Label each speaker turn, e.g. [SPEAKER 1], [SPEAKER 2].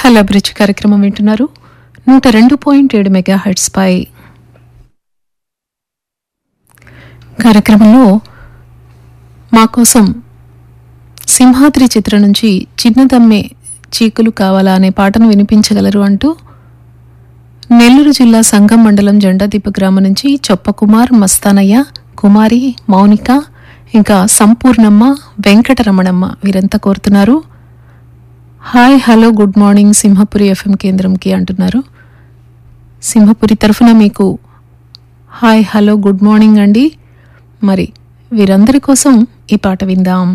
[SPEAKER 1] hello bridge కార్యక్రమం వింటున్నారు నూట రెండు పాయింట్ ఏడు మెగా హెడ్స్ పై కార్యక్రమంలో మా కోసం సింహాద్రి చిత్రం నుంచి చిన్నదమ్మే చీకులు కావాలా అనే పాటను వినిపించగలరు అంటూ నెల్లూరు జిల్లా సంగం మండలం జెండాదీప గ్రామం నుంచి చొప్పకుమార్ మస్తానయ్య కుమారి మౌనిక ఇంకా సంపూర్ణమ్మ వెంకటరమణమ్మ వీరంతా కోరుతున్నారు hi hello good morning Simhapuri FM కేంద్రంకి అంటున్నారు సింహపురి తరఫున మీకు హాయ్ హలో గుడ్ మార్నింగ్ అండి మరి వీరందరి కోసం ఈ పాట విందాం